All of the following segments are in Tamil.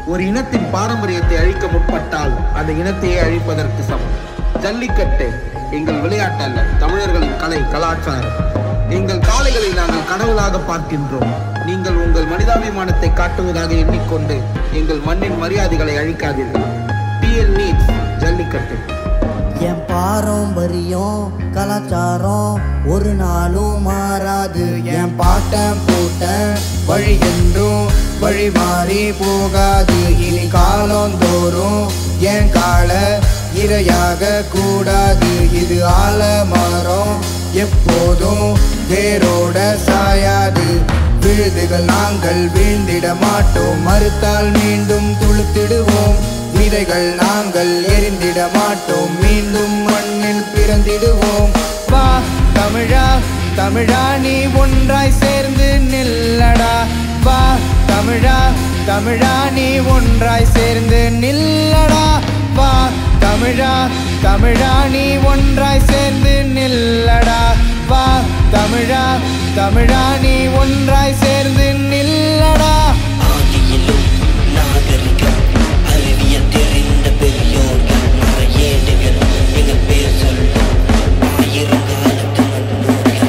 ஒரு இனத்தின் பாரம்பரியத்தை அழிக்க முற்பட்டால் அந்த இனத்தையே அழிப்பதற்கு சமம் ஜல்லிக்கட்டு எங்கள் விளையாட்டு அல்ல தமிழர்களின் கலை கலாச்சாரம் எங்கள் காளைகளை நாங்கள் கடவுளாக பார்க்கின்றோம் நீங்கள் உங்கள் மனிதாபிமானத்தை காட்டுவதாக எண்ணிக்கொண்டு எங்கள் மண்ணின் மரியாதைகளை அழிக்காதீர்கள் டிஎல் நீட்ஸ் ஜல்லிக்கட்டு என் பாரம்பரியம் கலாச்சாரம் ஒரு நாளும் மாறாது என் பாட்டன் பூட்டன் வழி என்றும் வழி மாறி போகாது இனி காலந்தோறும் என் கால இரையாக கூடாது இது ஆலமரம் எப்போதும் வேரோட சாயாது விழுதுகள் நாங்கள் வீழ்ந்திட மாட்டோம் மறுத்தால் மீண்டும் துளுத்திடுவோம் விதைகள் நாங்கள் எரிந்திட மாட்டோம் மீண்டும் மண்ணில் பிறந்திடுவோம் வா தமிழா தமிழா நீ ஒன்றாய் சேர்ந்து நில்லடா வா தமிழா தமிழா நீ ஒன்றாய் சேர்ந்து நில்லடா வா தமிழா தமிழா நீ ஒன்றாய் சேர்ந்து நில்லடா வா தமிழா தமிழா நீ ஒன்றாய் சேர்ந்து நில்லடா ஆதியிலும் நாகரிகம் அறிவியல் தெரிந்த பெரியோர்கள் மறையேடுகள் எங்கள் பேர் சொல்லும் ஆயிரம் காலத்து முன்னோர்கள்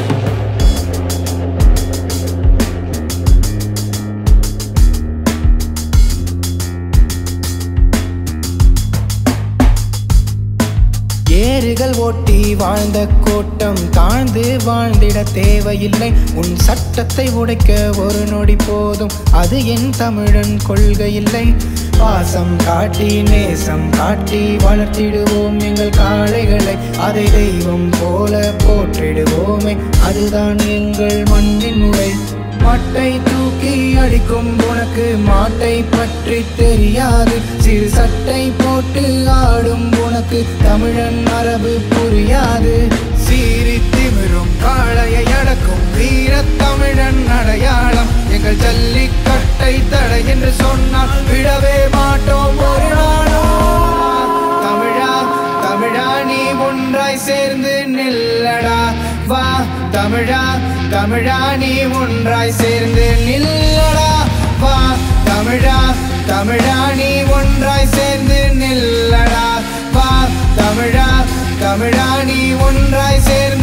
ஏறுகள் ஓட்டி வாழ்ந்த கோட்டம் தாழ்ந்து வாழ்ந்திட தேவையில்லை உன் சட்டத்தை உடைக்க ஒரு நொடி போதும் அது என் தமிழன் கொள்கையில்லை பாசம் காட்டி நேசம் காட்டி வளர்த்திடுவோம் எங்கள் காளைகளை அதை தெய்வம் போல போற்றிடுவோமே அதுதான் எங்கள் மண்ணின் முறை மட்டை தூக்கி அடிக்கும் உனக்கு மாட்டை பற்றி தெரியாது சிறு சட்டை போட்டு ஆடும் உனக்கு தமிழன் மரபு புரியாது சீறி திமிரும் காளையை அடக்கும் வீர தமிழன் அடையாளம் எங்கள் ஜல்லிக்கட்டை தடை என்று சொன்னால் விடவே மாட்டோம் ஒரு நாளும் தமிழா தமிழா நீ ஒன்றாய் சேர்ந்து நில்லடா வா தமிழா தமிழா நீ ஒன்றாய் சேர்ந்து நில்லடா வா தமிழா தமிழா நீ ஒன்றாய் சேர்ந்து நில்லடா வா தமிழா தமிழா நீ ஒன்றாய் சேர்ந்து